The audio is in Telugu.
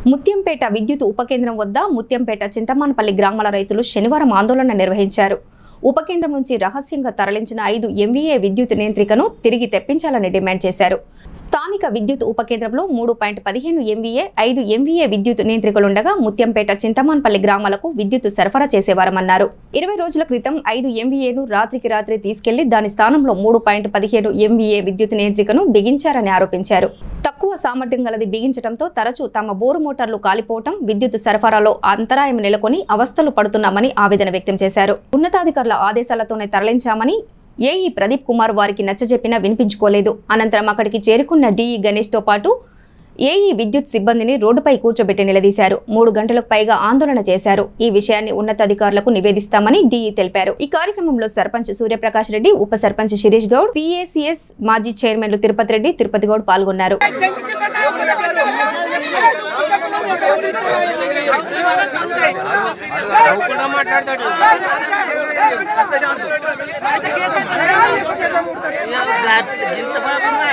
ముత్యంపేట విద్యుత్ ఉపకేంద్రం వద్ద ముత్యంపేట చింతమానపల్లి గ్రామాల రైతులు శనివారం ఆందోళన నిర్వహించారు ఉపకేంద్రం నుంచి రహస్యంగా తరలించిన ఐదు ఎంవీఏ విద్యుత్ నియంత్రికను తిరిగి తెప్పించాలని డిమాండ్ చేశారు స్థానిక విద్యుత్ ఉపకేంద్రంలో మూడు పాయింట్ పదిహేను ఎంవీఏ ఐదు ఎంవీఏ విద్యుత్ నియంత్రికలుండగా ముత్యంపేట చింతమాన్పల్లి గ్రామాలకు విద్యుత్ సరఫరా చేసేవారమన్నారు ఇరవై రోజుల క్రితం ఐదు ఎంవీఏను రాత్రికి రాత్రి తీసుకెళ్లి దాని స్థానంలో మూడు పాయింట్ పదిహేను ఎంవీఏ విద్యుత్ నియంత్రికను బిగించారని ఆరోపించారు తక్కువ సామర్థ్యం గలది బిగించడంతో తరచూ తమ బోరు మోటార్లు కాలిపోవటం విద్యుత్ సరఫరాలో అంతరాయం నెలకొని అవస్థలు పడుతున్నామని ఆవేదన వ్యక్తం చేశారు ఉన్నతాధికారుల ఆదేశాలతోనే తరలించామని ఏఈ ప్రదీప్ కుమార్ వారికి నచ్చజెప్పినా వినిపించుకోలేదు అనంతరం అక్కడికి చేరుకున్న డీఈ గణేష్ తో పాటు ఏఈ విద్యుత్ సిబ్బందిని రోడ్డుపై కూర్చోబెట్టి నిలదీశారు మూడు గంటలకు పైగా ఆందోళన చేశారు ఈ విషయాన్ని ఉన్నతాధికారులకు నివేదిస్తామని డీఈ తెలిపారు ఈ కార్యక్రమంలో సర్పంచ్ సూర్యప్రకాష్ రెడ్డి ఉప సర్పంచ్ శిరీష్ గౌడ్ పిఏసిఎస్ మాజీ చైర్మన్లు తిరుపతి రెడ్డి తిరుపతి గౌడ్ పాల్గొన్నారు కూడా మాట్లాడతాడు ఇంత పాపం